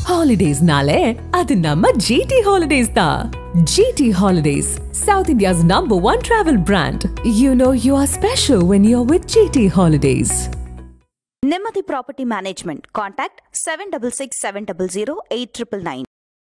ஹாலிடேஸ்னாலே அது நம்ம ஜிடி ஹாலிடேஸ் தான் GT holidays south India's number one travel brand you know you are special when you are with GT holidays Nimmathi property management contact seven double six seven double zero eight triple nine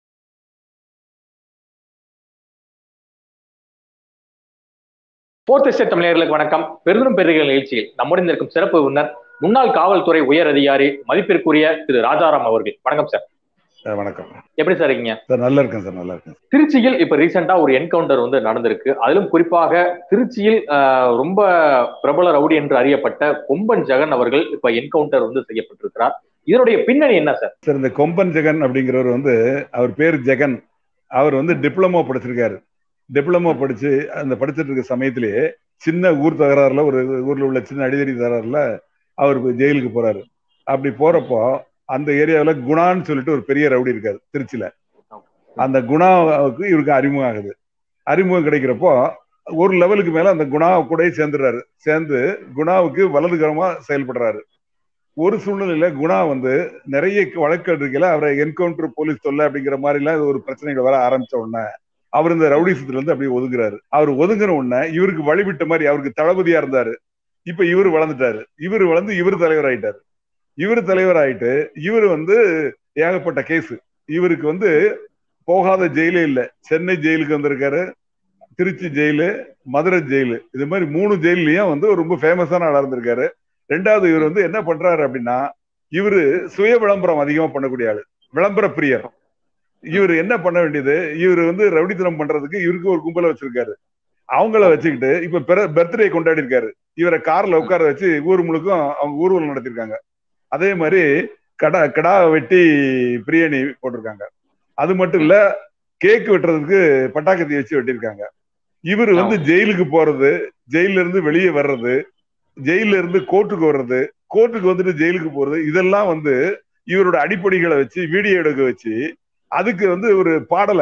fourth estate தமிழர்களுக்கு வணக்கம் பெருந்தும் பெருகள் நிகழ்ச்சியில் நம்முடன் இருக்கும் சிறப்பு விருந்தினர் முன்னாள் காவல்துறை உயர் அதிகாரி மதிப்பிற்குரிய திரு ராஜாராம் அவர்கள் வணக்கம் சார் சார் வணக்கம் எப்படி சார் இருக்கீங்க சார் நல்லா இருக்கேன் சார் நல்லா இருக்கேன் திருச்சியில் இப்ப ரீசெண்டா ஒரு என்கவுண்டர் வந்து நடந்திருக்கு அதிலும் குறிப்பாக திருச்சியில் ஆஹ், ரொம்ப பிரபல ரவுடி என்று அறியப்பட்ட கொம்பன் ஜெகன் அவர்கள் இப்ப என்கவுண்டர் வந்து செய்யப்பட்டிருக்கிறார் இதனுடைய பின்னணி என்ன சார் சார் இந்த கொம்பன் ஜெகன் அப்படிங்கிறவர் வந்து அவர் பேர் ஜெகன் அவர் வந்து டிப்ளமோ படிச்சிருக்காரு டிப்ளமோ படிச்சு அந்த படிச்சிட்டு இருக்க சமயத்திலேயே சின்ன ஊர் தகராறுல ஒரு ஊர்ல உள்ள சின்ன அடிதடி தகராறுல அவர் ஜெயிலுக்கு போறாரு அப்படி போறப்போ அந்த ஏரியாவுல குணான்னு சொல்லிட்டு ஒரு பெரிய ரவுடி இருக்காரு திருச்சியில அந்த குணாவுக்கு இவருக்கு அறிமுகம் ஆகுது அறிமுகம் கிடைக்கிறப்போ ஒரு லெவலுக்கு மேல அந்த குணா கூட சேர்ந்துடுறாரு சேர்ந்து குணாவுக்கு வலதுகரமா செயல்படுறாரு ஒரு சூழ்நிலையில குணா வந்து நிறைய வழக்குகள் இருக்கல அவரை என்கவுண்டர் போலீஸ் தொல்லை அப்படிங்கிற மாதிரி எல்லாம் ஒரு பிரச்சனைகள் வர ஆரம்பிச்ச உடனே அவர் இந்த ரவுடிசத்துல இருந்து அப்படியே ஒதுங்குறாரு அவர் ஒதுங்கின உடனே இவருக்கு வழிவிட்ட மாதிரி அவருக்கு தளபதியா இருந்தாரு இப்ப இவர் வளர்ந்துட்டாரு இவர் வளர்ந்து இவர் தலைவர் ஆயிட்டாரு இவர் தலைவர் ஆயிட்டு இவர் வந்து ஏகப்பட்ட கேஸ் இவருக்கு வந்து போகாத ஜெயிலே இல்ல சென்னை ஜெயிலுக்கு வந்திருக்காரு திருச்சி ஜெயிலு மதுரை ஜெயிலு இது மாதிரி மூணு ஜெயிலையும் வந்து ரொம்ப ஃபேமஸான ஆளா இருந்திருக்காரு ரெண்டாவது இவர் வந்து என்ன பண்றாரு அப்படின்னா இவரு சுய விளம்பரம் அதிகமா பண்ணக்கூடிய ஆளு விளம்பர பிரியர் இவர் என்ன பண்ண வேண்டியது இவர் வந்து ரவுடித்தனம் பண்றதுக்கு இவருக்கு ஒரு கும்பலை வச்சிருக்காரு அவங்கள வச்சுக்கிட்டு இப்ப பர்த்டே கொண்டாடி இருக்காரு இவரை கார்ல உட்கார வச்சு ஊர் முழுக்கும் அவங்க ஊர்வலம் நடத்திருக்காங்க அதே மாதிரி கடா கடா வெட்டி பிரியாணி போட்டிருக்காங்க அது மட்டும் இல்ல கேக் வெட்டுறதுக்கு பட்டாக்கத்தி வச்சு வெட்டியிருக்காங்க இவர் வந்து ஜெயிலுக்கு போறது ஜெயில இருந்து வெளியே வர்றது ஜெயில இருந்து கோர்ட்டுக்கு வர்றது கோர்ட்டுக்கு வந்துட்டு ஜெயிலுக்கு போறது இதெல்லாம் வந்து இவரோட அடிப்படைகளை வச்சு வீடியோ எடுக்க வச்சு அதுக்கு வந்து ஒரு பாடலை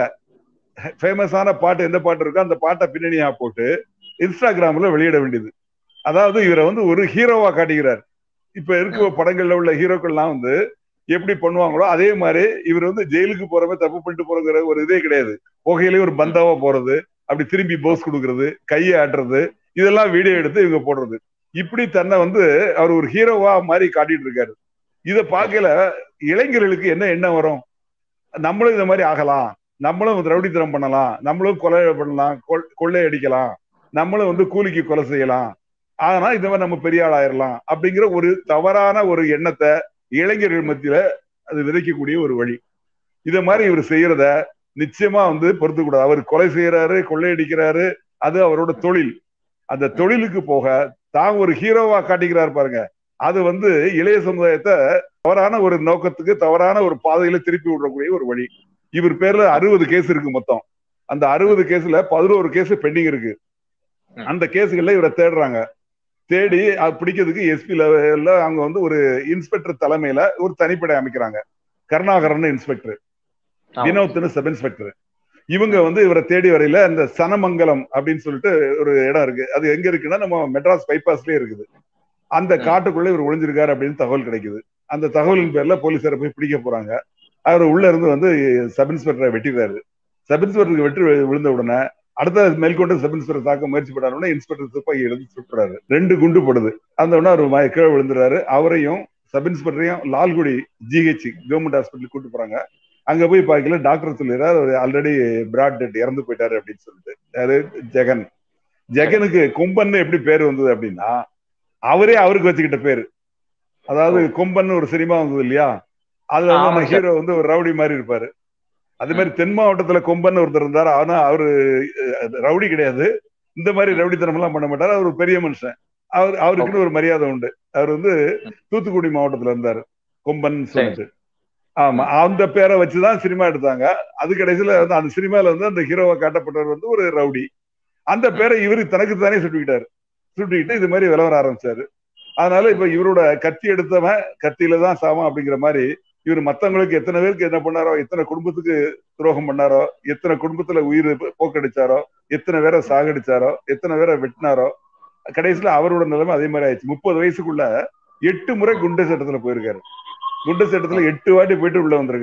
ஃபேமஸான பாட்டு எந்த பாட்டு இருக்கோ அந்த பாட்டை பின்னணியா போட்டு இன்ஸ்டாகிராம்ல வெளியிட வேண்டியது அதாவது இவரை வந்து ஒரு ஹீரோவா காட்டுகிறார் இப்ப இருக்க படங்கள்ல உள்ள ஹீரோக்கள்லாம் வந்து எப்படி பண்ணுவாங்களோ அதே மாதிரி இவர் வந்து ஜெயிலுக்கு போறப்ப தப்பு பண்ணிட்டு போறங்கிற ஒரு இதே கிடையாது புகையிலே ஒரு பந்தாவா போறது அப்படி திரும்பி போஸ் கொடுக்கறது கையை ஆட்டுறது இதெல்லாம் வீடியோ எடுத்து இவங்க போடுறது இப்படி தன்னை வந்து அவர் ஒரு ஹீரோவா மாதிரி காட்டிட்டு இருக்காரு இத பார்க்கல இளைஞர்களுக்கு என்ன எண்ணம் வரும் நம்மளும் இந்த மாதிரி ஆகலாம் நம்மளும் ரவுடித்தனம் பண்ணலாம் நம்மளும் கொலை பண்ணலாம் கொள்- கொள்ளை அடிக்கலாம் நம்மளும் வந்து கூலிக்கு கொலை செய்யலாம் ஆனா இந்த மாதிரி நம்ம பெரிய ஆள் ஆயிரலாம் அப்படிங்கிற ஒரு தவறான ஒரு எண்ணத்தை இளைஞர்கள் மத்தியில அது விதைக்கக்கூடிய ஒரு வழி இத மாதிரி இவர் செய்யறத நிச்சயமா வந்து பொறுத்து கூடாது அவர் கொலை செய்யறாரு கொள்ளையடிக்கிறாரு அது அவரோட தொழில் அந்த தொழிலுக்கு போக தான் ஒரு ஹீரோவா காட்டிக்கிறார் பாருங்க அது வந்து இளைய சமுதாயத்தை தவறான ஒரு நோக்கத்துக்கு தவறான ஒரு பாதையில திருப்பி விடக்கூடிய ஒரு வழி இவர் பேர்ல அறுபது கேஸ் இருக்கு மொத்தம் அந்த அறுபது கேஸ்ல பதினோரு கேஸ் பெண்டிங் இருக்கு அந்த கேஸுகள்ல இவரை தேடுறாங்க தேடி அது பிடிக்கிறதுக்கு எஸ்பி லெவல்ல அவங்க வந்து ஒரு இன்ஸ்பெக்டர் தலைமையில ஒரு தனிப்படை அமைக்கிறாங்க கருணாகரன் இன்ஸ்பெக்டர் ஆமா. வினோத்னு சப் இன்ஸ்பெக்டர் இவங்க வந்து இவரை தேடி வரையில அந்த சனமங்கலம் அப்படின்னு சொல்லிட்டு ஒரு இடம் இருக்கு அது எங்க இருக்குன்னா நம்ம மெட்ராஸ் பைபாஸ்லயே இருக்குது அந்த ம். காட்டுக்குள்ள இவர் ஒளிஞ்சிருக்காரு அப்படின்னு தகவல் கிடைக்குது அந்த தகவலின் பேர்ல போலீசாரை போய் பிடிக்க போறாங்க அவர் உள்ள இருந்து வந்து சப் இன்ஸ்பெக்டரை வெட்டிடுறாரு சப் இன்ஸ்பெக்டருக்கு வெட்டி வி- விழுந்த உடனே அடுத்த மேற்கொண்டு சப் இன்ஸ்பெக்டர் தாக்க முயற்சி பண்ணாரு உடனே இன்ஸ்பெக்டர் துப்பாக்கி எடுத்து சுட்டுறாரு ரெண்டு குண்டு படுது அந்த உடனே அவர் மய- கீழே விழுந்துறாரு அவரையும் சப் இன்ஸ்பெக்டரையும் லால்குடி ஜிஹெச் கவர்மெண்ட் ஹாஸ்பிட்டல் கூட்டு போறாங்க அங்க போய் பார்க்கல டாக்டர் சொல்லிடுறாரு அவர் ஆல்ரெடி பிராட் டெட் இறந்து போயிட்டாரு அப்படின்னு சொல்லிட்டு யாரு ஜெகன் ஜெகனுக்கு கொம்பன்னு எப்படி பேர் வந்தது அப்படின்னா அவரே அவருக்கு வச்சுக்கிட்ட பேரு அதாவது கொம்பன் ஒரு சினிமா வந்தது இல்லையா அதுல வந்து ஆமாங்க அந்த ஹீரோ வந்து ஒரு ரவுடி மாதிரி இருப்பாரு அதே மாதிரி தென் மாவட்டத்துல கொம்பன் ஒருத்தர் இருந்தாரு ஆனா அவரு அஹ், ரவுடி கிடையாது இந்த மாதிரி ரவுடித்தனம் எல்லாம் பண்ண மாட்டாரு அவர் ஒரு பெரிய மனுஷன் அவர் அவருக்குன்னு ஒரு மரியாதை உண்டு அவர் வந்து தூத்துக்குடி மாவட்டத்துல இருந்தாரு கொம்பன் சொல்லிட்டு ஆமா அந்த பேரை வச்சுதான் சினிமா எடுத்தாங்க அது கடைசியில வந்து அந்த சினிமால வந்து அந்த ஹீரோவை காட்டப்பட்டவர் வந்து ஒரு ரவுடி அந்த பேரை இவரு தனக்கு தானே சுட்டுக்கிட்டாரு சுட்டுக்கிட்டு இது மாதிரி விளவர ஆரம்பிச்சாரு அதனால இப்ப இவரோட கத்தி எடுத்தவன் கத்தியில தான் சாவான் அப்படிங்கிற மாதிரி இவர் மத்தவங்களுக்கு எத்தனை பேருக்கு என்ன பண்ணாரோ எத்தனை குடும்பத்துக்கு துரோகம் பண்ணாரோ எத்தனை குடும்பத்துல உயிர் போக்கடிச்சாரோ எத்தனை பேரை சாகடிச்சாரோ எத்தனை பேரை வெட்டினாரோ கடைசியில அவரோட நிலைமை அதே மாதிரி ஆயிடுச்சு முப்பது வயசுக்குள்ள எட்டு முறை குண்டு சட்டத்துல போயிருக்காரு குண்டு சட்டத்துல எட்டு வாட்டி போயிட்டு உள்ள வந்திருக்காரு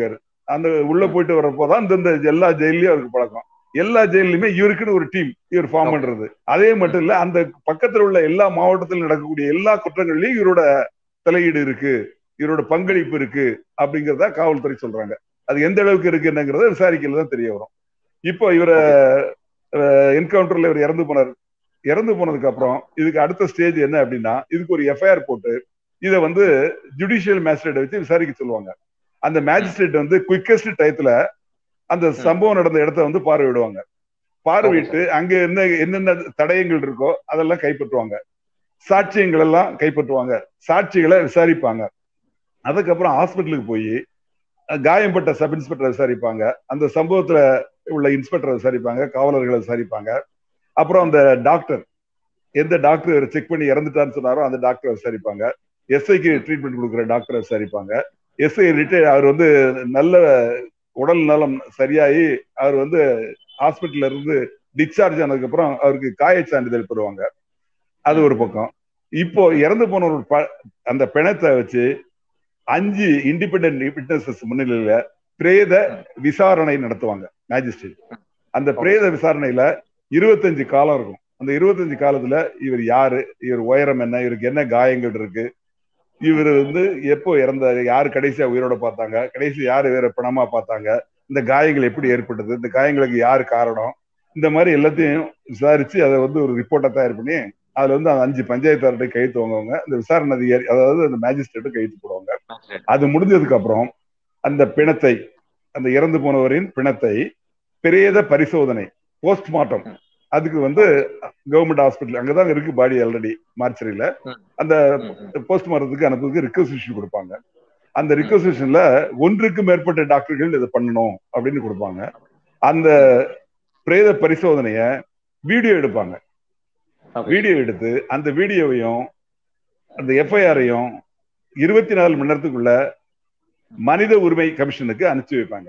அந்த உள்ள போயிட்டு வரப்போதான் இந்தந்த எல்லா ஜெயிலையும் அவருக்கு பழக்கம் எல்லா ஜெயிலுமே இவருக்குன்னு ஒரு டீம் இவர் ஃபார்ம் Okay. பண்றது அதே மட்டும் இல்ல அந்த பக்கத்துல உள்ள எல்லா மாவட்டத்திலும் நடக்கக்கூடிய எல்லா குற்றங்கள்லயும் இவரோட தலையீடு இருக்கு இவரோட பங்களிப்பு இருக்கு அப்படிங்கறத காவல்துறை சொல்றாங்க அது எந்த அளவுக்கு இருக்கு என்னங்கிறத விசாரிக்கல தான் தெரிய வரும் இப்போ இவரை என்கவுண்டர்ல இவர் இறந்து போனார் இறந்து போனதுக்கு அப்புறம் இதுக்கு அடுத்த ஸ்டேஜ் என்ன அப்படின்னா இதுக்கு ஒரு எஃப்ஐஆர் போட்டு இதை வந்து ஜுடிஷியல் மேஜிஸ்ட்ரேட் வச்சு விசாரிக்க சொல்லுவாங்க அந்த மேஜிஸ்ட்ரேட் வந்து குவிக்கஸ்ட் டயத்துல அந்த சம்பவம் நடந்த இடத்த வந்து பார்வையிடுவாங்க பார்வையிட்டு அங்க என்ன என்னென்ன தடயங்கள் இருக்கோ அதெல்லாம் கைப்பற்றுவாங்க சாட்சியங்கள் எல்லாம் கைப்பற்றுவாங்க சாட்சிகளை விசாரிப்பாங்க அதுக்கப்புறம் ஹாஸ்பிட்டலுக்கு போய் காயம்பட்ட சப் இன்ஸ்பெக்டரை விசாரிப்பாங்க அந்த சம்பவத்துல உள்ள இன்ஸ்பெக்டரை விசாரிப்பாங்க காவலர்களை விசாரிப்பாங்க அப்புறம் அந்த டாக்டர் எந்த டாக்டர் செக் பண்ணி இறந்துட்டான்னு சொன்னாரோ அந்த டாக்டரை விசாரிப்பாங்க எஸ்ஐக்கு ட்ரீட்மெண்ட் கொடுக்குற டாக்டரை விசாரிப்பாங்க எஸ்ஐ ரிட்டையர் அவர் வந்து நல்ல உடல் நலம் சரியாகி அவர் வந்து ஹாஸ்பிட்டல்ல இருந்து டிஸ்சார்ஜ் ஆனதுக்கு அப்புறம் அவருக்கு காய சான்றிதழ் பெறுவாங்க அது ஒரு பக்கம் இப்போ இறந்து போன ஒரு ப- அந்த பிணத்தை வச்சு அஞ்சு இண்டிபெண்டன்ட் விட்னஸஸ் முன்னிலையில பிரேத விசாரணை நடத்துவாங்க மேஜிஸ்ட்ரேட் அந்த பிரேத விசாரணையில இருபத்தஞ்சு காலம் இருக்கும் அந்த இருபத்தஞ்சு காலத்துல இவர் யாரு இவர் உயரம் என்ன இவருக்கு என்ன காயங்கள் இருக்கு இவர் வந்து எப்போ இறந்தாரு யாரு கடைசியா உயிரோட பார்த்தாங்க கடைசி யாரு வேற பிணமா பார்த்தாங்க இந்த காயங்கள் எப்படி ஏற்பட்டது இந்த காயங்களுக்கு யாரு காரணம் இந்த மாதிரி எல்லாத்தையும் விசாரிச்சு அதை வந்து ஒரு ரிப்போர்ட்டை தயார் பண்ணி அதுல வந்து அந்த அஞ்சு பஞ்சாயத்தார்கிட்ட கையெழுத்து வாங்குவாங்க அந்த விசாரணை அதிகாரி அதாவது அந்த மேஜிஸ்ட்ரேட்டு கையெழுத்து போடுவாங்க அது முடிஞ்சதுக்கு அப்புறம் அந்த பிணத்தை அந்த இறந்து போனவரின் பிணத்தை பிரேத பரிசோதனை போஸ்ட்மார்ட்டம் அதுக்கு வந்து கவர்மெண்ட் ஹாஸ்பிட்டல் அங்கதான் இருக்கு பாடி ஆல்ரெடி மார்ச்சரியில ம். அந்த போஸ்ட்மார்ட்டத்துக்கு அனுப்புறதுக்கு ரிக்வசிஷன் கொடுப்பாங்க அந்த ரிக்வசிஷன்ல ஒன்றுக்கு மேற்பட்ட டாக்டர்கள் இதை பண்ணணும் அப்படின்னு கொடுப்பாங்க அந்த பிரேத பரிசோதனைய வீடியோ எடுப்பாங்க Okay. வீடியோ எடுத்து அந்த வீடியோவையும் அந்த எஃப்ஐஆரையும் இருபத்தி நாலு மணி நேரத்துக்குள்ள மனித உரிமை கமிஷனுக்கு அனுப்பிச்சு வைப்பாங்க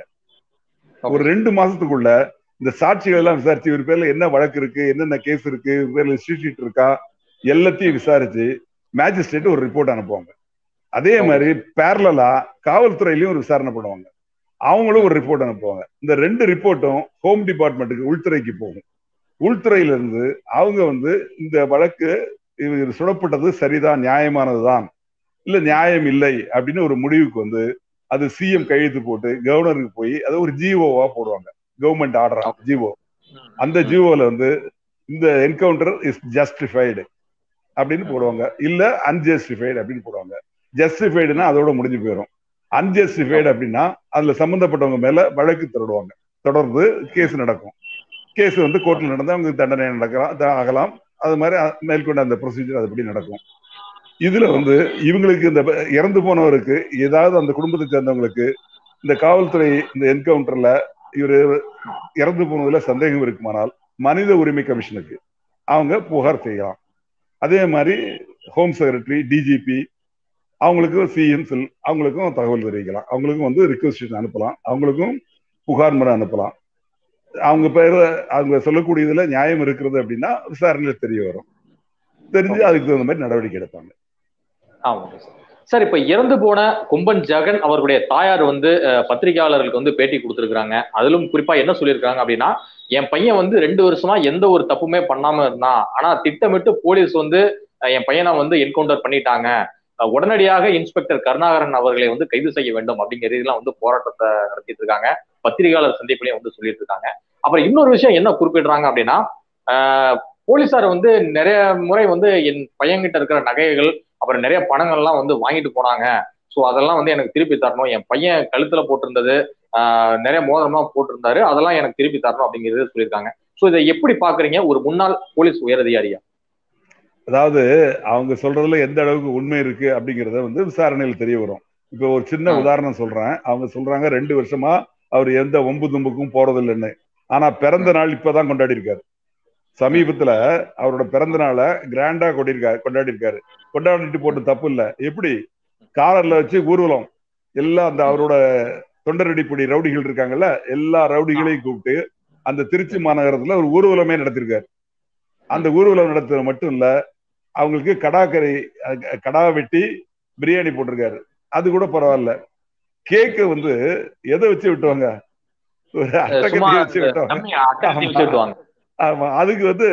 ஒரு ரெண்டு மாசத்துக்குள்ள இந்த சாட்சிகள் எல்லாம் விசாரிச்சு இவர் பேர்ல என்ன வழக்கு இருக்கு என்னென்ன கேஸ் இருக்கு இவர் பேர்ல ஷீட் இருக்கா எல்லாத்தையும் விசாரிச்சு மேஜிஸ்ட்ரேட் ஒரு ரிப்போர்ட் அனுப்புவாங்க அதே மாதிரி பேரலா காவல்துறையிலயும் ஒரு விசாரணை பண்ணுவாங்க அவங்களும் ஒரு ரிப்போர்ட் அனுப்புவாங்க இந்த ரெண்டு ரிப்போர்ட்டும் ஹோம் டிபார்ட்மெண்ட்டுக்கு உள்துறைக்கு போகும் உள்துறையில இருந்து அவங்க வந்து இந்த வழக்கு இவர் சுடப்பட்டது சரிதான் நியாயமானதுதான் இல்ல நியாயம் இல்லை அப்படின்னு ஒரு முடிவுக்கு வந்து அது சிஎம் கையெழுத்து போட்டு கவர்னருக்கு போய் அதை ஒரு ஜிஓவா போடுவாங்க கவர்மெண்ட் ஆர்டரா ஜிஓ அந்த ஜிஓல வந்து இந்த என்கவுண்டர் இஸ் ஜஸ்டிஃபைடு அப்படின்னு போடுவாங்க இல்ல அன்ஜஸ்டிஃபைடு அப்படின்னு போடுவாங்க ஜஸ்டிஃபைடுனா அதோட முடிஞ்சு போயிடும் அன்ஜஸ்டிஃபைடு அப்படின்னா அதுல சம்பந்தப்பட்டவங்க மேல வழக்கு தொடருவாங்க தொடர்ந்து கேஸ் நடக்கும் கேஸ் வந்து கோர்ட்ல நடந்து அவங்க தண்டனை நடக்கலாம் த- ஆகலாம் அது மாதிரி அ- மேற்கொண்டு அந்த ப்ரொசீஜர் அதுபடி நடக்கும் இதுல வந்து இவங்களுக்கு இந்த ப- இறந்து போனவருக்கு ஏதாவது அந்த குடும்பத்தை சேர்ந்தவங்களுக்கு இந்த காவல்துறை இந்த என்கவுண்டர்ல இவர் இறந்து போனதுல சந்தேகம் இருக்குமானால் மனித உரிமை கமிஷனுக்கு அவங்க புகார் செய்யலாம் அதே மாதிரி ஹோம் செக்ரட்டரி டிஜிபி அவங்களுக்கும் சிஎம் செல் அவங்களுக்கும் தகவல் தெரிவிக்கலாம் அவங்களுக்கும் வந்து ரிக்வஸ்ட் அனுப்பலாம் அவங்களுக்கும் புகார் மனு அனுப்பலாம் அவங்க பேர் அவங்க சொல்லக்கூடியதுல நியாயம் இருக்கிறது அப்படின்னா விசாரணையில தெரிய வரும் தெரிஞ்சு அதுக்கு தகுந்த மாதிரி நடவடிக்கை எடுப்பாங்க ஆமாங்க சார் சார் இப்ப இறந்து போன கும்பன் ஜெகன் அவர்களுடைய தாயார் வந்து அஹ், பத்திரிகையாளர்களுக்கு வந்து பேட்டி கொடுத்திருக்காங்க அதிலும் குறிப்பா என்ன சொல்லியிருக்காங்க அப்படின்னா என் பையன் வந்து ரெண்டு வருஷமா எந்த ஒரு தப்புமே பண்ணாம இருந்தான் ஆனா திட்டமிட்டு போலீஸ் வந்து அஹ், என் பையனை வந்து என்கவுண்டர் பண்ணிட்டாங்க அஹ், உடனடியாக இன்ஸ்பெக்டர் கருணாகரன் அவர்களை வந்து கைது செய்ய வேண்டும் அப்படிங்கிற இதெல்லாம் வந்து போராட்டத்தை நடத்திட்டு இருக்காங்க பத்திரிகையாளர் சந்திப்புலையும் வந்து சொல்லிட்டு இருக்காங்க அப்புறம் இன்னொரு விஷயம் என்ன குறிப்பிடுறாங்க அப்படின்னா ஆஹ், போலீசார் வந்து நிறைய முறை வந்து என் பையன்கிட்ட இருக்கிற நகைகள் அப்புறம் நிறைய பணங்கள்லாம் வந்து வாங்கிட்டு போனாங்க ஸோ அதெல்லாம் வந்து எனக்கு திருப்பி தரணும் என் பையன் கழுத்துல போட்டிருந்தது ஆஹ், நிறைய மோதிரம்லாம் போட்டிருந்தாரு அதெல்லாம் எனக்கு திருப்பி தரணும் அப்படிங்கிறது சொல்லியிருக்காங்க ஸோ இதை எப்படி பாக்குறீங்க ஒரு முன்னாள் போலீஸ் உயரதிகாரியா அதாவது அவங்க சொல்றதுல எந்த அளவுக்கு உண்மை இருக்கு அப்படிங்கறத வந்து விசாரணையில் தெரிய வரும் இப்போ ஒரு சின்ன ஆ. உதாரணம் சொல்றேன் அவங்க சொல்றாங்க ரெண்டு வருஷமா அவர் எந்த ஒம்பு தும்புக்கும் போறது இல்லைன்னு ஆனா பிறந்த நாள் இப்பதான் கொண்டாடி இருக்காரு சமீபத்துல அவரோட பிறந்த நாளை கிராண்டா கொண்டிருக்காரு கொண்டாடி இருக்காரு கொண்டாடிட்டு போட்டு தப்பு இல்ல எப்படி காரர்ல வச்சு ஊர்வலம் எல்லாம் அந்த அவரோட தொண்டரடிப்படி ரவுடிகள் இருக்காங்கல்ல எல்லா ரவுடிகளையும் கூப்பிட்டு அந்த திருச்சி மாநகரத்துல ஒரு ஊர்வலமே நடத்திருக்காரு அந்த ஊர்வலம் நடத்துறது மட்டும் இல்ல அவங்களுக்கு கடாக்கறி அஹ், கடா வெட்டி பிரியாணி போட்டிருக்காரு அது கூட பரவாயில்ல கேக்க வந்து எதை வச்சு விட்டுவாங்க ஒரு சும்மா அட்டகத்தியை வச்சு விட்டுவாங்க டம்மி அட்டகத்தி வச்சு விட்டுவாங்க ஆமா அதுக்கு வந்து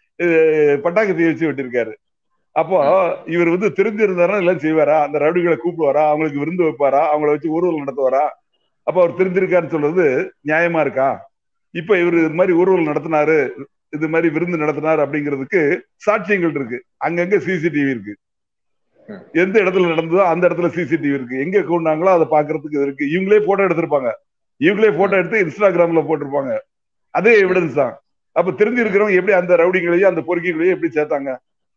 அஹ், பட்டாக்கத்தியை வச்சு விட்டிருக்காரு அப்போ இவர் வந்து தெரிஞ்சிருந்தாரா எல்லாம் செய்வாரா அந்த ரவுடிகளை கூப்பிடுவாரா அவங்களுக்கு விருந்து வைப்பாரா அவங்கள வச்சு ஊர்வலம் நடத்துவாரா அப்ப அவர் தெரிஞ்சிருக்காருன்னு சொல்றது நியாயமா இருக்கா இப்ப இவர் இது மாதிரி ஊர்வலம் நடத்தினாரு இது மாதிரி விருந்து நடத்தினாரு அப்படிங்கிறதுக்கு சாட்சியங்கள் இருக்கு அங்கங்க சிசிடிவி இருக்கு ம். எந்த இடத்துல நடந்ததோ அந்த இடத்துல சிசிடிவி இருக்கு எங்க கொண்டாங்களோ அதை பாக்குறதுக்கு இது இருக்கு இவங்களே போட்டோ எடுத்திருப்பாங்க இவங்களே போட்டோ எடுத்து இன்ஸ்டாகிராம்ல போட்டிருப்பாங்க அதே எவிடன்ஸ் தான் அப்ப தெரிஞ்சிருக்கிறவங்க எப்படி அந்த ரவுடிங்களையும் அந்த பொறுக்கிகளையும் எப்படி சேர்த்தாங்க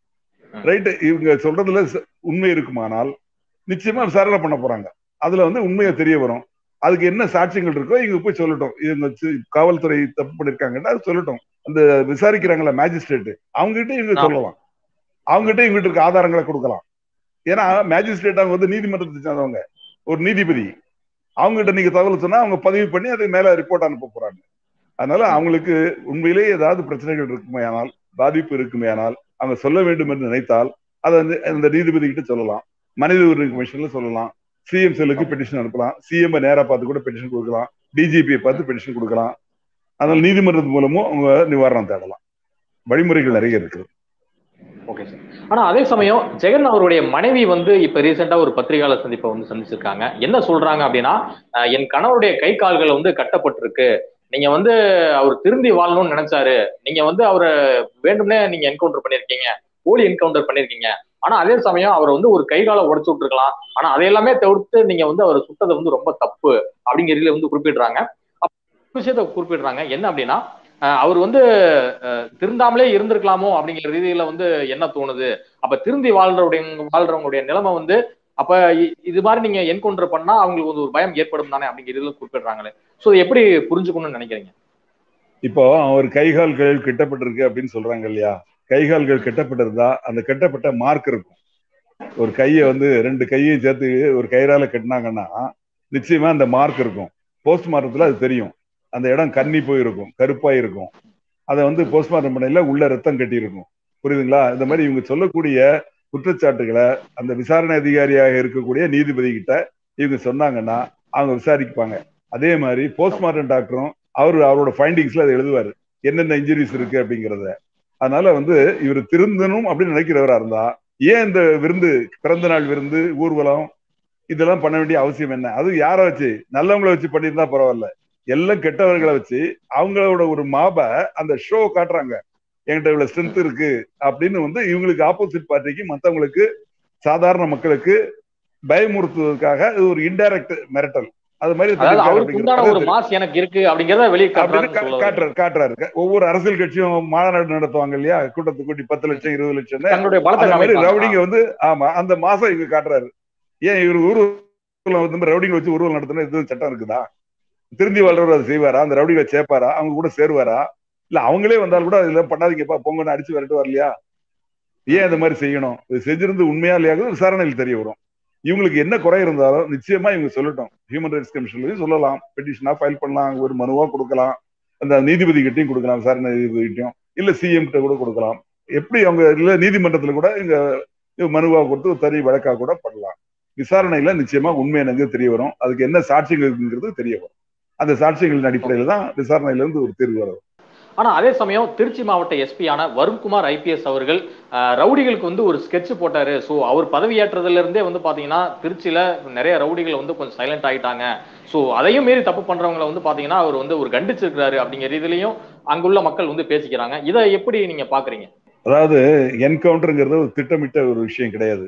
ம். ரைட்டு இவங்க சொல்றதுல ச- உண்மை இருக்குமானால் நிச்சயமா விசாரணை பண்ண போறாங்க அதுல வந்து உண்மையை தெரிய வரும் அதுக்கு என்ன சாட்சியங்கள் இருக்கோ இவங்க போய் சொல்லட்டும் இவங்க சி- காவல்துறை தப்பு பண்ணிருக்காங்கன்னா அது சொல்லட்டும் அந்த விசாரிக்கிறாங்களா மேஜிஸ்ட்ரேட் அவங்க கிட்ட இவங்க ஆமா. சொல்லலாம் அவங்க கிட்ட இவங்க இருக்க ஆதாரங்களை கொடுக்கலாம் ஏன்னா மேஜிஸ்ட்ரேட் அவங்க வந்து நீதிமன்றத்தை சேர்ந்தவங்க ஒரு நீதிபதி அவங்க கிட்ட நீங்க தகவல் சொன்னா அவங்க பதிவு பண்ணி அது மேல ரிப்போர்ட் அனுப்ப போறாங்க அதனால அவங்களுக்கு உண்மையிலேயே ஏதாவது பிரச்சனைகள் இருக்குமேயானால் பாதிப்பு இருக்குமேயானால் அவங்க சொல்ல வேண்டும் என்று நினைத்தால் அதை வந்து அந்த நீதிபதி கிட்ட சொல்லலாம் மனித உரிமை கமிஷன்ல சொல்லலாம் சிஎம் செல்லுக்கு பெட்டிஷன் அனுப்பலாம் சிஎம் நேரா பார்த்து கூட பெட்டிஷன் கொடுக்கலாம் டிஜிபியை பார்த்து பெட்டிஷன் கொடுக்கலாம் அதனால நீதிமன்றத்து மூலமும் அவங்க நிவாரணம் தேடலாம் வழிமுறைகள் நிறைய இருக்கு ஓகே சார் ஆனா அதே சமயம் ஜெகன் அவருடைய மனைவி வந்து இப்ப ரீசெண்டா ஒரு பத்திரிகையாளர் சந்திப்பை வந்து சந்திச்சிருக்காங்க என்ன சொல்றாங்க அப்படின்னா அஹ், என் கணவருடைய கை கால்கள் வந்து கட்டப்பட்டிருக்கு நீங்க வந்து அவர் திருந்தி வாழணும்னு நினைச்சாரு நீங்க வந்து அவரை வேண்டும்னே நீங்க என்கவுண்டர் பண்ணிருக்கீங்க போலி என்கவுண்டர் பண்ணிருக்கீங்க ஆனா அதே சமயம் அவர் வந்து ஒரு கை காலை உடைச்சு விட்டுருக்கலாம் ஆனா அதையெல்லாமே தவிர்த்து நீங்க வந்து அவர் சுட்டது வந்து ரொம்ப தப்பு அப்படிங்கிறதுல வந்து குறிப்பிடுறாங்க அப்ப ஒரு விஷயத்த குறிப்பிடுறாங்க என்ன அப்படின்னா அஹ், அவர் வந்து அஹ், திருந்தாமலே இருந்திருக்கலாமோ அப்படிங்கிற ரீதியில வந்து என்ன தோணுது அப்ப திருந்தி வாழ்றவுடைய வாழ்றவங்களுடைய நிலைமை வந்து அப்ப இ- இது மாதிரி நீங்க என்கவுண்டர் பண்ணா அவங்களுக்கு வந்து ஒரு பயம் ஏற்படும் தானே அப்படிங்கிறதுல குறிப்பிடுறாங்களே சோ எப்படி புரிஞ்சுக்கணும்னு நினைக்கிறீங்க இப்போ அவர் கைகால்கள் கெட்டப்பட்டிருக்கு அப்படின்னு சொல்றாங்க இல்லையா கைகால்கள் கெட்டப்பட்டிருந்தா அந்த கெட்டப்பட்ட மார்க் இருக்கும் ஒரு கையை வந்து ரெண்டு கையையும் சேர்த்து ஒரு கயிறால கட்டினாங்கன்னா நிச்சயமா அந்த மார்க் இருக்கும் போஸ்ட்மார்ட்டத்துல அது தெரியும் அந்த இடம் கன்னி போயிருக்கும் கருப்பா இருக்கும் அதை வந்து போஸ்ட்மார்ட்டம் பண்ணையில உள்ள ரத்தம் கட்டி இருக்கும் புரியுதுங்களா இந்த மாதிரி இவங்க சொல்லக்கூடிய குற்றச்சாட்டுகளை அந்த விசாரணை அதிகாரியாக இருக்கக்கூடிய நீதிபதி கிட்ட இவங்க சொன்னாங்கன்னா அவங்க விசாரிப்பாங்க அதே மாதிரி போஸ்ட்மார்ட்டம் டாக்டரும் அவர் அவரோட ஃபைண்டிங்ஸ்ல அதை எழுதுவாரு என்னென்ன இன்ஜுரிஸ் இருக்கு அப்படிங்கறத அதனால வந்து இவர் திருந்தணும் அப்படின்னு நினைக்கிறவரா இருந்தா ஏன் இந்த விருந்து பிறந்த நாள் விருந்து ஊர்வலம் இதெல்லாம் பண்ண வேண்டிய அவசியம் என்ன அது யாரை வச்சு நல்லவங்களை வச்சு பண்ணியிருந்தா பரவாயில்ல எல்லாம் கெட்டவர்களை வச்சு அவங்களோட ஒரு மாப அந்த ஷோ காட்டுறாங்க என்கிட்ட இவ்வளவு ஸ்ட்ரென்த் இருக்கு அப்படின்னு வந்து இவங்களுக்கு ஆப்போசிட் பார்ட்டிக்கு மத்தவங்களுக்கு சாதாரண மக்களுக்கு பயமுறுத்துவதற்காக இது ஒரு இன்டைரக்ட் மிரட்டல் அது மாதிரி அதாவது பண்ணிருக்காரு அவருக்கு உண்டான ஒரு அப்படிங்கிறது மாஸ் எனக்கு இருக்கு அப்படிங்கறத வெளியே அப்படின்னு கா- காட்டுறாரு காட்டுறாரு காட்டுறாரு ஒவ்வொரு அரசியல் கட்சியும் மாநாடு நடத்துவாங்க இல்லையா கூட்டத்தை கூட்டி பத்து லட்சம் இருபது லட்சம் தன்னுடைய பலத்தை அந்த மாதிரி காமிப்பாங்க. ரவுடிங்க வந்து ஆமா அந்த மாசம் இங்க காட்டுறாரு ஏன் இவர் ஊர்வலம் வந்து ரவுடிங்க வச்சு ஊர்வலம் நடத்தினா எதுவும் சட்டம் இருக்குதா திருந்தி வாழ்றவர் அதை செய்வாரா அந்த ரவுடிகளை சேர்ப்பாரா அவங்க கூட சேருவாரா இல்ல அவங்களே வந்தாலும் கூட இதுல பண்ணாதீங்கப்பா பொங்கன்னு அடிச்சு விரட்டுவார் இல்லையா ஏன் இந்த மாதிரி செய்யணும் இது செஞ்சிருந்து உண்மையா இல்லையா விசாரணையில் தெரிய வரும் இவங்களுக்கு என்ன குறை இருந்தாலும் நிச்சயமா இவங்க சொல்லட்டும் ஹியூமன் ரைட்ஸ் கமிஷன்லயும் சொல்லலாம் பெட்டிஷனா ஃபைல் பண்ணலாம் ஒரு மனுவா கொடுக்கலாம் அந்த நீதிபதி கிட்டையும் கொடுக்கலாம் விசாரணை நீதிபதி கிட்டையும் இல்ல சிஎம் கிட்ட கூட கொடுக்கலாம் எப்படி அவங்க இல்ல நீதிமன்றத்துல கூட இங்க மனுவா கொடுத்து ஒரு தனி வழக்கா கூட பண்ணலாம் விசாரணையில நிச்சயமா உண்மை எனக்கு தெரிய வரும் அதுக்கு என்ன சாட்சியங்கள் இருக்குங்கிறது தெரிய வரும் அந்த சாட்சியங்களின் அடிப்படையில தான் விசாரணையில இருந்து ஒரு தீர்வு வரும் ஆனா அதே சமயம் திருச்சி மாவட்ட எஸ்பியான வருண்குமார் ஐபிஎஸ் அவர்கள் அஹ், ரவுடிகளுக்கு வந்து ஒரு ஸ்கெட்ச் போட்டாரு சோ அவர் பதவியேற்றதுல இருந்தே வந்து பாத்தீங்கன்னா திருச்சியில நிறைய ரவுடிகள் வந்து கொஞ்சம் சைலண்ட் ஆயிட்டாங்க சோ அதையும் மீறி தப்பு பண்றவங்களை வந்து பாத்தீங்கன்னா அவர் வந்து ஒரு கண்டிச்சிருக்கிறாரு அப்படிங்கிற இதுலயும் அங்குள்ள மக்கள் வந்து பேசிக்கிறாங்க இதை எப்படி நீங்க பாக்குறீங்க அதாவது என்கவுண்டருங்கிறது ஒரு திட்டமிட்ட ஒரு விஷயம் கிடையாது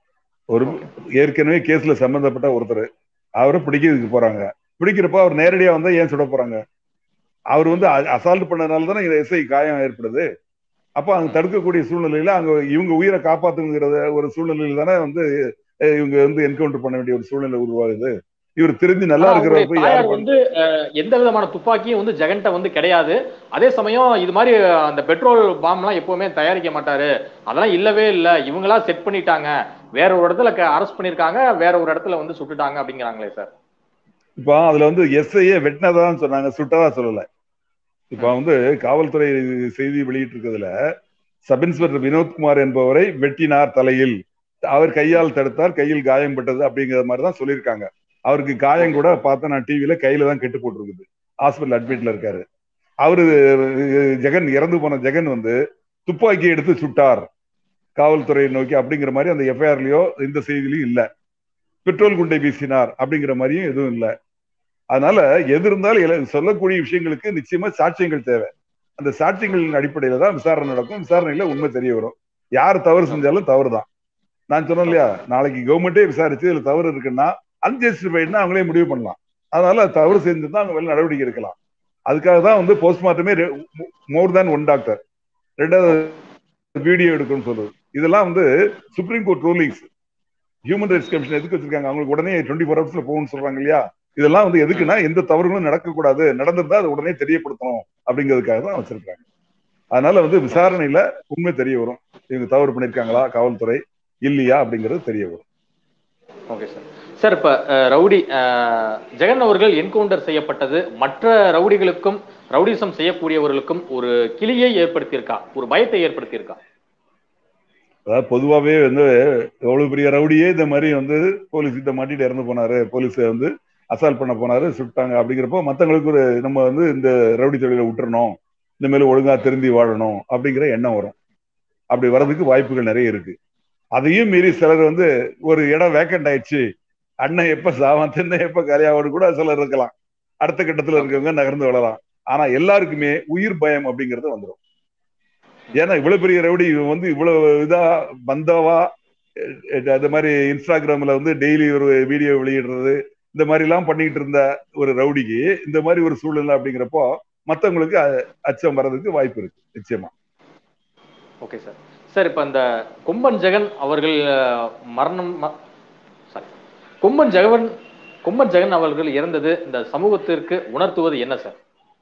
ஒரு ஏற்கனவே கேஸ்ல சம்பந்தப்பட்ட ஒருத்தர் அவரை பிடிக்கிறதுக்கு போறாங்க பிடிக்கிறப்ப அவர் நேரடியா வந்தா ஏன் சுட போறாங்க அவர் வந்து அசால்ட் பண்ணதுனால தானே இந்த எஸ்ஐ காயம் ஏற்படுது அப்ப அங்க தடுக்கக்கூடிய சூழ்நிலையில அங்க இவங்க உயிரை காப்பாத்துங்கிறத ஒரு சூழ்நிலையில தானே வந்து அஹ், இவங்க வந்து என்கவுண்டர் பண்ண வேண்டிய ஒரு சூழ்நிலை உருவாகுது இவர் திரும்பி நல்லா ஆனா இருக்கிறவர் அவருடைய போய் தாயார் யாரு வந்து அஹ், எந்த விதமான துப்பாக்கியும் வந்து ஜெகன்ட்ட வந்து கிடையாது அதே சமயம் இது மாதிரி அந்த பெட்ரோல் பாம்லாம் எப்பவுமே தயாரிக்க மாட்டாரு அதெல்லாம் இல்லவே இல்ல இவங்களா செட் பண்ணிட்டாங்க வேற ஒரு இடத்துல அரெஸ்ட் பண்ணிருக்காங்க வேற ஒரு இடத்துல வந்து சுட்டுட்டாங்க அப்படிங்கிறாங்களே சார் இப்போ அதுல வந்து எஸ்ஐயே வெட்டினதான் சொன்னாங்க சுட்டதா சொல்லல இப்ப வந்து காவல்துறை செய்தி வெளியிட்டு இருக்கிறதுல சப் இன்ஸ்பெக்டர் வினோத்குமார் என்பவரை வெட்டினார் தலையில் அவர் கையால் தடுத்தார் கையில் காயம்பட்டது அப்படிங்கிற மாதிரி தான் சொல்லியிருக்காங்க அவருக்கு காயம் கூட பார்த்தா நான் டிவியில கையில தான் கெட்டு போட்டிருக்குது ஹாஸ்பிட்டல் அட்மிட்ல இருக்காரு அவரு ஜெகன் இறந்து போன ஜெகன் வந்து துப்பாக்கி எடுத்து சுட்டார் காவல்துறையை நோக்கி அப்படிங்கிற மாதிரி அந்த எஃப்ஐஆர்லயோ இந்த செய்திலையும் இல்ல பெட்ரோல் குண்டை வீசினார் அப்படிங்கிற மாதிரியும் எதுவும் இல்ல அதனால எது இருந்தாலும் எல- சொல்லக்கூடிய விஷயங்களுக்கு நிச்சயமா சாட்சியங்கள் தேவை அந்த சாட்சியங்களின் அடிப்படையில தான் விசாரணை நடக்கும் விசாரணையில உண்மை தெரிய வரும் யார் தவறு செஞ்சாலும் தவறு தான் நான் சொன்னேன் இல்லையா நாளைக்கு கவர்மெண்டே விசாரிச்சு இதுல தவறு இருக்குன்னா அன்ஜஸ்டிஃபைட்னா அவங்களே முடிவு பண்ணலாம் அதனால தவறு செஞ்சிருந்தா அவங்க மேல நடவடிக்கை எடுக்கலாம் அதுக்காக தான் வந்து போஸ்ட்மார்ட்டமே மோர் தேன் ஒன் டாக்டர் ரெண்டாவது வீடியோ எடுக்கணும்னு சொல்லுது இதெல்லாம் வந்து supreme court rulings human rights commission எதுக்கு வச்சிருக்காங்க அவங்களுக்கு உடனே டுவெண்ட்டி ஃபோர் ஹவர்ஸ்ல போகணும்னு சொல்றாங்க இல்லையா இதெல்லாம் வந்து எதுக்குன்னா எந்த தவறுகளும் நடக்கக்கூடாது நடந்திருந்தா அதை உடனே தெரியப்படுத்தணும் அப்படிங்கிறதுக்காக தான் வச்சிருக்காங்க அதனால வந்து விசாரணையில உண்மை தெரிய வரும் இவங்க தவறு பண்ணிருக்காங்களா காவல்துறை இல்லையா அப்படிங்கிறது தெரிய வரும் ஓகே சார் சார் இப்ப அஹ், ரவுடி அஹ், ஜெகன் அவர்கள் என்கவுண்டர் செய்யப்பட்டது மற்ற ரவுடிகளுக்கும் ரவுடிசம் செய்யக்கூடியவர்களுக்கும் ஒரு கிளியை ஏற்படுத்தியிருக்கா ஒரு பயத்தை ஏற்படுத்தியிருக்கா அதாவது பொதுவாவே வந்து எவ்வளவு பெரிய ரவுடியே இந்த மாதிரி வந்து போலீஸ் கிட்ட மாட்டிட்டு இறந்து போனாரு போலீஸ் வந்து அசால்ட் பண்ண போனாரு சுட்டாங்க அப்படிங்கிறப்போ மத்தவங்களுக்கு ஒரு நம்ம வந்து இந்த ரவுடி தொழிலை விட்டுறணும் இந்த மாதிரி ஒழுங்கா திருந்தி வாழணும் அப்படிங்கிற எண்ணம் வரும் அப்படி வர்றதுக்கு வாய்ப்புகள் நிறைய இருக்கு அதையும் மீறி சிலர் வந்து ஒரு இடம் வேக்கண்ட் ஆயிடுச்சு அண்ணன் எப்ப சாவான் தின்ன எப்ப கலியாவோடு கூட சிலர் இருக்கலாம் அடுத்த கட்டத்துல இருக்கவங்க நகர்ந்து விழலாம் ஆனா எல்லாருக்குமே உயிர் பயம் அப்படிங்கிறது வந்துடும் ஏன்னா இவ்வளவு பெரிய ரவுடி இவன் வந்து இவ்வளவு இதா பந்தாவா அஹ் அது மாதிரி இன்ஸ்டாகிராம்ல வந்து டெய்லி ஒரு வீடியோ வெளியிடுறது இந்த மாதிரி எல்லாம் பண்ணிட்டு இருந்த ஒரு ரவுடிக்கு இந்த மாதிரி ஒரு சூழ்நிலை அப்படிங்கிறப்போ மத்தவங்களுக்கு அ- அச்சம் வர்றதுக்கு வாய்ப்பு இருக்கு நிச்சயமா ஓகே சார் சார் இப்ப அந்த கொம்பன் ஜெகன் அவர்கள் அஹ், மரணம் சாரி கொம்பன் ஜெகன் கொம்பன் ஜெகன் அவர்கள் இறந்தது இந்த சமூகத்திற்கு உணர்த்துவது என்ன சார்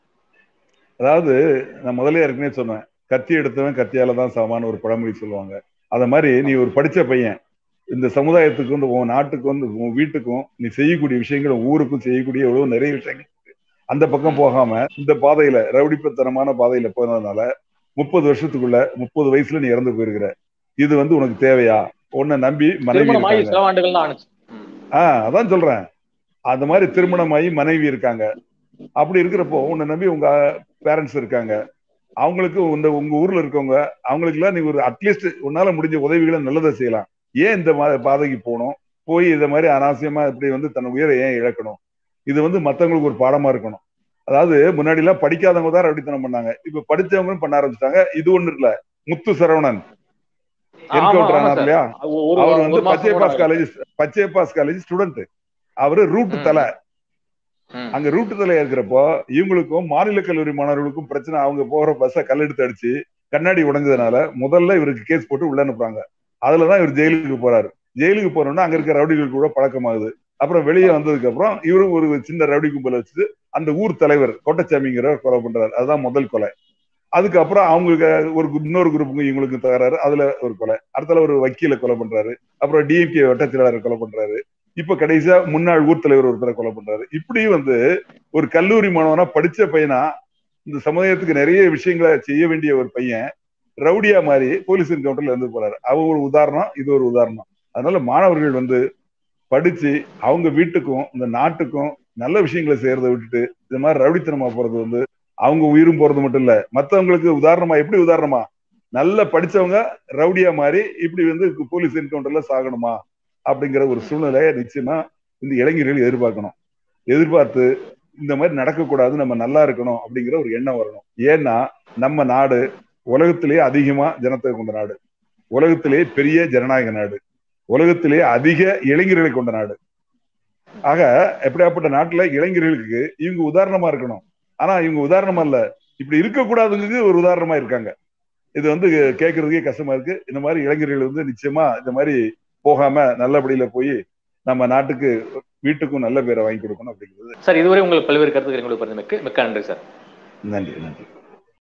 அதாவது நான் முதல்ல ஏற்கனவே சொன்னேன் கத்தி எடுத்தவன் கத்தியால தான் சமமான ஒரு பழமொழி சொல்லுவாங்க அத மாதிரி நீ ஒரு படிச்ச பையன் இந்த சமுதாயத்துக்கு வந்து உன் நாட்டுக்கு வந்து உன் வீட்டுக்கும் நீ செய்யக்கூடிய விஷயங்கள் உன் ஊருக்கும் செய்யக்கூடிய எவ்வளவு நிறைய விஷயங்கள் இருக்கு. அந்த பக்கம் போகாம இந்த பாதையில ரவுடிப்பத்தனமான பாதையில போனதுனால முப்பது வருஷத்துக்குள்ள முப்பது வயசுல நீ இறந்து போயிருக்கிற இது வந்து உனக்கு தேவையா உன்னை நம்பி மனைவி திருமணமாகி இருக்காங்க. சில ஆண்டுகள் தான் ஆணுச்சு ம். ஆஹ் அதான் சொல்றேன் அந்த மாதிரி திருமணமாகி மனைவி இருக்காங்க அப்படி இருக்கிறப்போ உன்னை நம்பி உங்க பேரண்ட்ஸ் இருக்காங்க அவங்களுக்கு இந்த உங்க ஊர்ல இருக்கவங்க அவங்களுக்கு எல்லாம் நீ ஒரு அட்லீஸ்ட் உன்னால முடிஞ்ச உதவிகளை நல்லதை செய்யலாம் ஏன் இந்த மா- பாதைக்கு போகணும் போய் இந்த மாதிரி அனாவசியமா இப்படி வந்து தன் உயிரை ஏன் இழக்கணும் இது வந்து மத்தவங்களுக்கு ஒரு பாடமா இருக்கணும் அதாவது முன்னாடி எல்லாம் படிக்காதவங்க தான் ரவுடித்தனம் பண்ணாங்க இப்ப படிச்சவங்களும் பண்ண ஆரம்பிச்சிட்டாங்க இது ஒண்ணு இல்ல முத்து சரவணன் ஆமா, என்கவுண்டர் ஆமா ஆனார் சார். இல்லையா ஒரு- ஒரு- அவர் ஒரு வந்து மாசம் பச்சை கூட பாஸ் college Pachaiyappa's college student அவரு ரூட் ம். தலை ம். அங்க ரூட் தலை இருக்கிறப்போ இவங்களுக்கும் மாநில கல்லூரி மாணவர்களுக்கும் பிரச்சனை அவங்க போற பஸ்ஸை கல்லெடுத்து அடிச்சு கண்ணாடி உடைஞ்சதுனால முதல்ல இவருக்கு கேஸ் போட்டு உள்ள அனுப்புறாங்க அதுலதான் இவர் ஜெயிலுக்கு போறாரு ஜெயிலுக்கு போறோம்னா அங்க இருக்க ரவுடிகள் கூட பழக்கமாகுது அப்புறம் வெளியே வந்ததுக்கு அப்புறம் இவரும் ஒரு சின்ன ரவுடி கும்பலை வச்சுட்டு அந்த ஊர் தலைவர் கோட்டச்சாமிங்கிறவர் கொலை பண்றாரு அதுதான் முதல் கொலை அதுக்கப்புறம் அவங்களுக்கு ஒரு கு- இன்னொரு குரூப்புங்க இவங்களுக்கு தகராறு அதுல ஒரு கொலை அடுத்தல ஒரு வக்கீல கொலை பண்றாரு அப்புறம் டிஎம்கே வட்டச்செயலாளர் கொலை பண்றாரு இப்ப கடைசியா முன்னாள் ஊர் தலைவர் ஒருத்தரை கொலை பண்றாரு இப்படி வந்து ஒரு கல்லூரி மாணவனா படிச்ச பையனா இந்த சமுதாயத்துக்கு நிறைய விஷயங்களை செய்ய வேண்டிய ஒரு பையன் ரவுடியா மாதிரி போலீஸ் என்கவுண்டர்ல இருந்து போறாரு அவங்க ஒரு உதாரணம் இது ஒரு உதாரணம் அதனால மாணவர்கள் வந்து படிச்சு அவங்க வீட்டுக்கும் இந்த நாட்டுக்கும் நல்ல விஷயங்களை செய்யறதை விட்டுட்டு இந்த மாதிரி ரவுடித்தனமா போறது வந்து அவங்க உயிரும் போறது மட்டும் இல்ல மத்தவங்களுக்கு உதாரணமா எப்படி உதாரணமா நல்ல படிச்சவங்க ரவுடியா மாதிரி இப்படி வந்து போலீஸ் என்கவுண்டர்ல சாகணுமா அப்படிங்கிற ஒரு சூழ்நிலையை நிச்சயமா இந்த இளைஞர்கள் எதிர்பார்க்கணும் எதிர்பார்த்து இந்த மாதிரி நடக்கக்கூடாது நம்ம நல்லா இருக்கணும் அப்படிங்கிற ஒரு எண்ணம் வரணும் ஏன்னா நம்ம நாடு உலகத்திலேயே அதிகமா ஜனத்தொகை கொண்ட நாடு உலகத்திலேயே பெரிய ஜனநாயக நாடு உலகத்திலேயே அதிக இளைஞர்களை கொண்ட நாடு ஆக எப்படியாப்பட்ட நாட்டுல இளைஞர்களுக்கு இவங்க உதாரணமா இருக்கணும் ஆனா இவங்க உதாரணமா இல்ல இப்படி இருக்கக்கூடாதுங்கிறது ஒரு உதாரணமா இருக்காங்க இது வந்து கேட்கறதுக்கே கஷ்டமா இருக்கு இந்த மாதிரி இளைஞர்கள் வந்து நிச்சயமா இந்த மாதிரி போகாம நல்லபடியில போய் நம்ம நாட்டுக்கு வீட்டுக்கும் நல்ல பேரை வாங்கி கொடுக்கணும் அப்படிங்கிறது சார் இதுவரை உங்களுக்கு பல்வேறு கருத்துக்கள் எங்களுக்கு பகிர்ந்தமைக்கு மிக்க நன்றி சார் நன்றி நன்றி